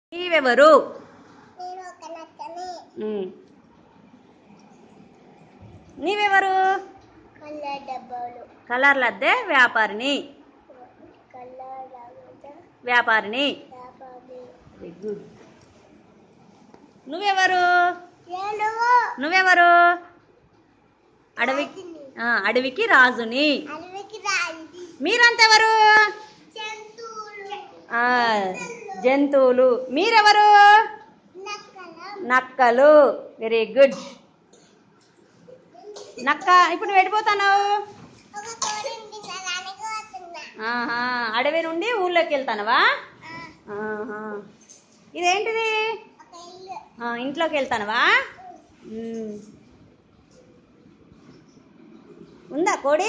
నీవెవరు నేను ఒక నక్కని ఉమ్. నీవెవరు కళ్ళ డబ్బాలు కలర్లద్దే వ్యాపారిని కళ్ళ డబ్బా వ్యాపారిని వ్యాపారి వెరీ గుడ్ నువ్వెవరు నేను నువ్వెవరు అడవి రాజుని. ఆ, అడవికి రాజుని అడవికి రాజు మీరంతెవరు జంతువులు ఆ, జంతువులు మీరెవరు నక్కల నక్కలు వెరీ గుడ్ నక్క ఇప్పుడు నువ్వు వెళ్ళిపోతావు ఒక కోడిని తినడానికి వస్తున్నా ఆహా అడవి నుండి ఊళ్ళోకి వెళ్తానవా ఆ, ఆహా ఇదేంటిది ఒక ఇల్లు ఆ, ఇంట్లోకి వెళ్తానవా ఉమ్. ఉందా కోడి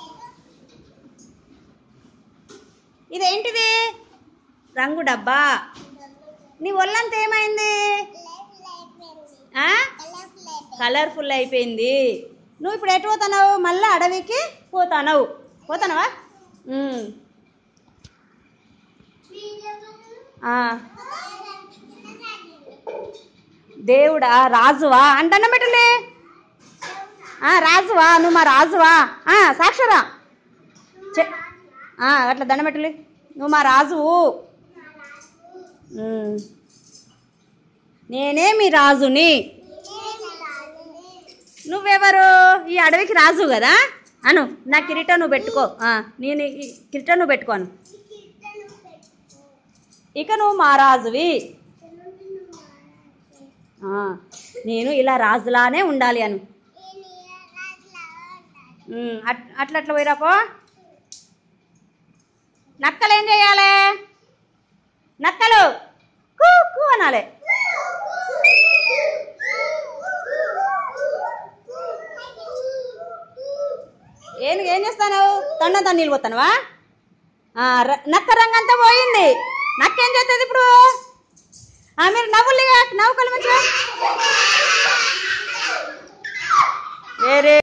ఇదేంటిది రంగు డబ్బా నీ ఒళ్ళంతా ఏమైంది లైఫ్ అయిపోయింది ఆ? కలర్ఫుల్ అయిపోయింది కలర్ఫుల్ అయిపోయింది నువ్వు ఇప్పుడు ఎటు పోతావు మళ్ళీ అడవికి పోతానవు పోతానవా ఉమ్. ఆ. దేవుడా రాజువా అంటన్న పెట్టలే ఆ, రాజువా నువ్వు మా రాజువా ఆ, సాక్షరా చె- ఆ, అట్లా దండం పెట్టలే నువ్వు మా రాజువు ఉమ్. నేనే మీ రాజుని నువ్వెవరు ఈ అడవికి రాజు కదా అను నా కిరీటం నువ్వు పెట్టుకో ఆ, నేను ఈ కిరీటం నువ్వు పెట్టుకోను ఇక నువ్వు మా రాజువి ఆ, నేను ఇలా రాజులానే ఉండాలి అను ఉమ్, అట్ అట్లా అట్లా పోయిరాపో నక్కలు ఏం చేయాలి నక్కలు కూ కూ అనాలి ఏం ఏం చేస్తాను తండ తను నీళ్ళు పోతానవా ఆ, ర- నక్క రంగంతా పోయింది నక్క ఏం చేస్తుంది ఇప్పుడు ఆ, మీరు నవ్వులు నవ్వుకోవాలి మంచిగా వేరే